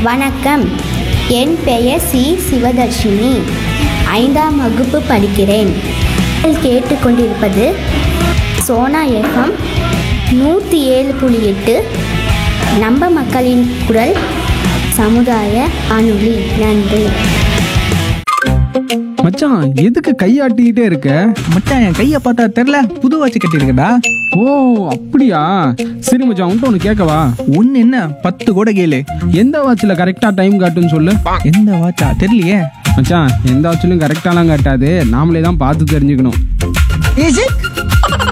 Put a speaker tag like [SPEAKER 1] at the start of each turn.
[SPEAKER 1] வணக்கம் என் பெயர் சி சிவதர்ஷினி ஐந்தாம் வகுப்பு படிக்கிறேன் நீங்கள் கேட்டுக்கொண்டிருப்பது சோனா எஃப்எம் நூற்றி ஏழு புள்ளி எட்டு நம்ம மக்களின் குரல் சமுதாய அணுலி நன்றி
[SPEAKER 2] மச்சான் எதுக்கு கையாட்டிக்கிட்டே இருக்க
[SPEAKER 3] மச்சான் என் கையை பார்த்தா தெரில புது வாட்ச் கட்டியிருக்கடா
[SPEAKER 2] ஓ அப்படியா சரி மச்சான் உன்ட்ட ஒன்று கேட்கவா
[SPEAKER 3] ஒன்று என்ன பத்து கூட கேளு
[SPEAKER 2] எந்த வாட்சில் கரெக்டாக டைம் காட்டுன்னு சொல்லு
[SPEAKER 3] எந்த வாட்சா தெரியலையே
[SPEAKER 2] மச்சான் எந்த வாட்சிலும் கரெக்டாலாம் காட்டாது நாமளே தான் பார்த்து தெரிஞ்சுக்கணும்
[SPEAKER 3] Is it?